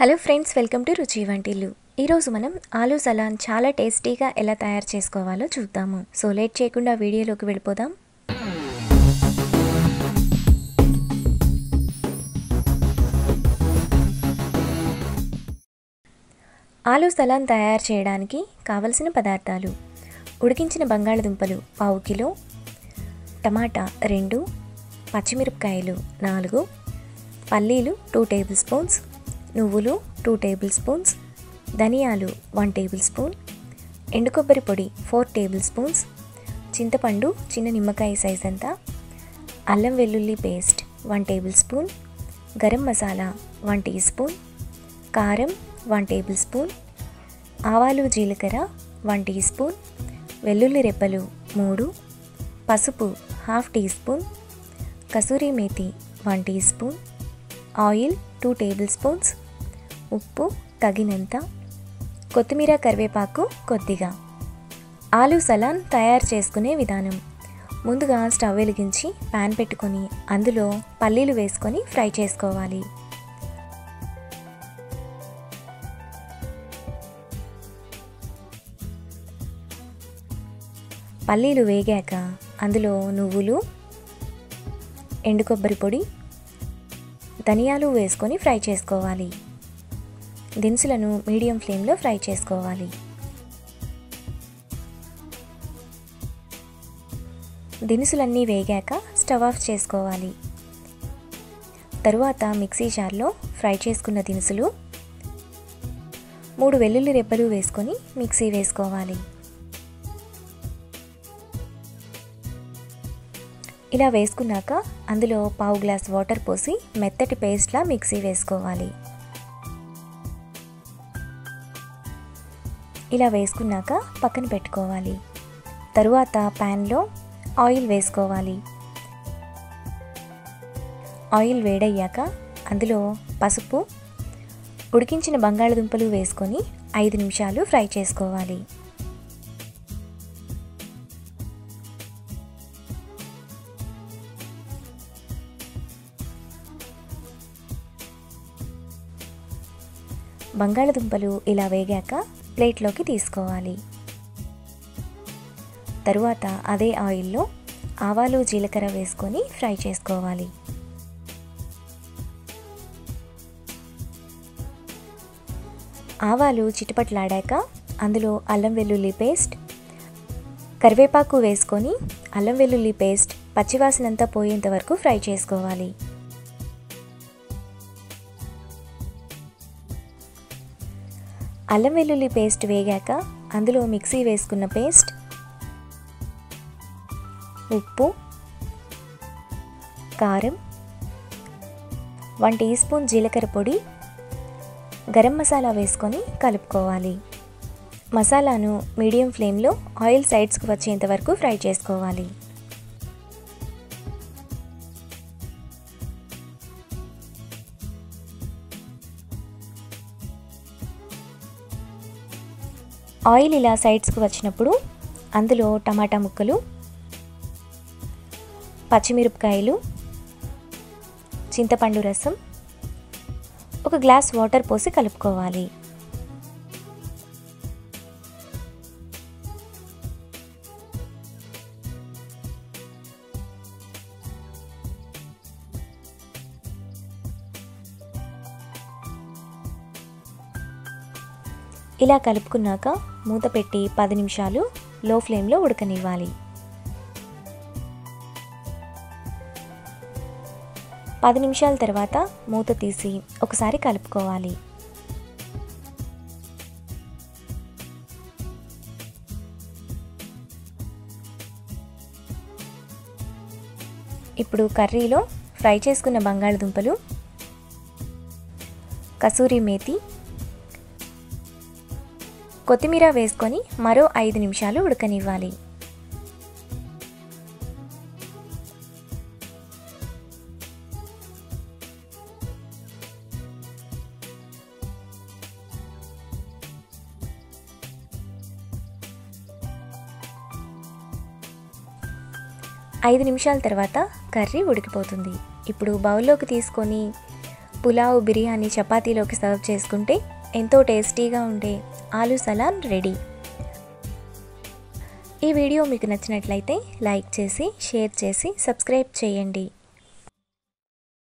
hello friends welcome to రుచి వంటిల్లు ఈరోజు మనం ఆలూ సలాన్ చాలా టేస్టీగా ఎలా తయారు చేసుకోవాలో చూద్దాము సో లేట్ చేయకుండా వీడియోలోకి వెళ్ళిపోదాం ఆలూ సలాన్ తయారు చేయడానికి కావలసిన పదార్థాలు ఉడికించిన బంగాళదుంపలు పావు కిలో టమాటా రెండు పచ్చిమిరపకాయలు నాలుగు పల్లీలు టూ టేబుల్ స్పూన్స్ నువ్వులు టూ టేబుల్ స్పూన్స్ ధనియాలు వన్ టేబుల్ స్పూన్ ఎండు కొబ్బరి పొడి ఫోర్ టేబుల్ స్పూన్స్ చింతపండు చిన్న నిమ్మకాయ సైజ్ అంతా అల్లం వెల్లుల్లి paste one table spoon garam masala one tea spoon కారం వన్ టేబుల్ స్పూన్ ఆవాలు జీలకర్ర వన్ టీ స్పూన్ వెల్లుల్లి రెప్పలు మూడు పసుపు హాఫ్ టీ స్పూన్ కసూరి మేతి one tea spoon oil two table spoons ఉప్పు తగినంత కొత్తిమీర కరివేపాకు కొద్దిగా ఆలూ సలాన్ తయారు చేసుకునే విధానం ముందుగా స్టవ్ వెలిగించి పాన్ పెట్టుకొని అందులో పల్లీలు వేసుకొని ఫ్రై చేసుకోవాలి పల్లీలు వేగాక అందులో నువ్వులు ఎండు కొబ్బరి పొడి ధనియాలు వేసుకొని ఫ్రై చేసుకోవాలి దినుసులను మీడియం ఫ్లేమ్లో ఫ్రై చేసుకోవాలి దినుసులన్నీ వేగాక స్టవ్ ఆఫ్ చేసుకోవాలి తరువాత మిక్సీ జార్లో ఫ్రై చేసుకున్న దినుసులు మూడు వెల్లుల్లి రెబ్బలు వేసుకొని మిక్సీ వేసుకోవాలి ఇలా వేసుకున్నాక అందులో పావు గ్లాస్ వాటర్ పోసి మెత్తటి పేస్ట్లా మిక్సీ వేసుకోవాలి ఇలా వేసుకున్నాక పక్కన పెట్టుకోవాలి తరువాత ప్యాన్లో ఆయిల్ వేసుకోవాలి ఆయిల్ వేడయ్యాక అందులో పసుపు ఉడికించిన బంగాళదుంపలు వేసుకొని ఐదు నిమిషాలు ఫ్రై చేసుకోవాలి బంగాళదుంపలు ఇలా వేగాక ప్లేట్లోకి తీసుకోవాలి తరువాత అదే ఆయిల్లో ఆవాలు జీలకర్ర వేసుకొని ఫ్రై చేసుకోవాలి ఆవాలు చిటపట్లాడాక అందులో అల్లం వెల్లుల్లి పేస్ట్ కరివేపాకు వేసుకొని అల్లం వెల్లుల్లి పేస్ట్ పచ్చివాసనంతా పోయేంత వరకు ఫ్రై చేసుకోవాలి అల్లం వెల్లుల్లి పేస్ట్ వేగాక అందులో మిక్సీ వేసుకున్న పేస్ట్ ఉప్పు కారం వన్ టీ స్పూన్ జీలకర్ర పొడి గరం మసాలా వేసుకొని కలుపుకోవాలి మసాలాను మీడియం ఫ్లేమ్లో ఆయిల్ సైడ్స్కి వచ్చేంత వరకు ఫ్రై చేసుకోవాలి ఆయిల్ ఇలా సైడ్స్కి వచ్చినప్పుడు అందులో టమాటా ముక్కలు పచ్చిమిరపకాయలు చింతపండు రసం ఒక గ్లాస్ వాటర్ పోసి కలుపుకోవాలి ఇలా కలుపుకున్నాక మూత పెట్టి పది నిమిషాలు లో ఫ్లేమ్లో ఉడకనివ్వాలి పది నిమిషాల తర్వాత మూత తీసి ఒకసారి కలుపుకోవాలి ఇప్పుడు కర్రీలో ఫ్రై చేసుకున్న బంగాళదుంపలు కసూరి మేతి కొత్తిమీర వేసుకొని మరో ఐదు నిమిషాలు ఉడకనివ్వాలి ఐదు నిమిషాల తర్వాత కర్రీ ఉడికిపోతుంది ఇప్పుడు బౌల్లోకి తీసుకొని పులావ్ బిర్యానీ చపాతీలోకి సర్వ్ చేసుకుంటే ఎంతో టేస్టీగా ఉండే ఆలూ సలాన్ రెడీ ఈ వీడియో మీకు నచ్చినట్లయితే లైక్ చేసి షేర్ చేసి సబ్స్క్రైబ్ చేయండి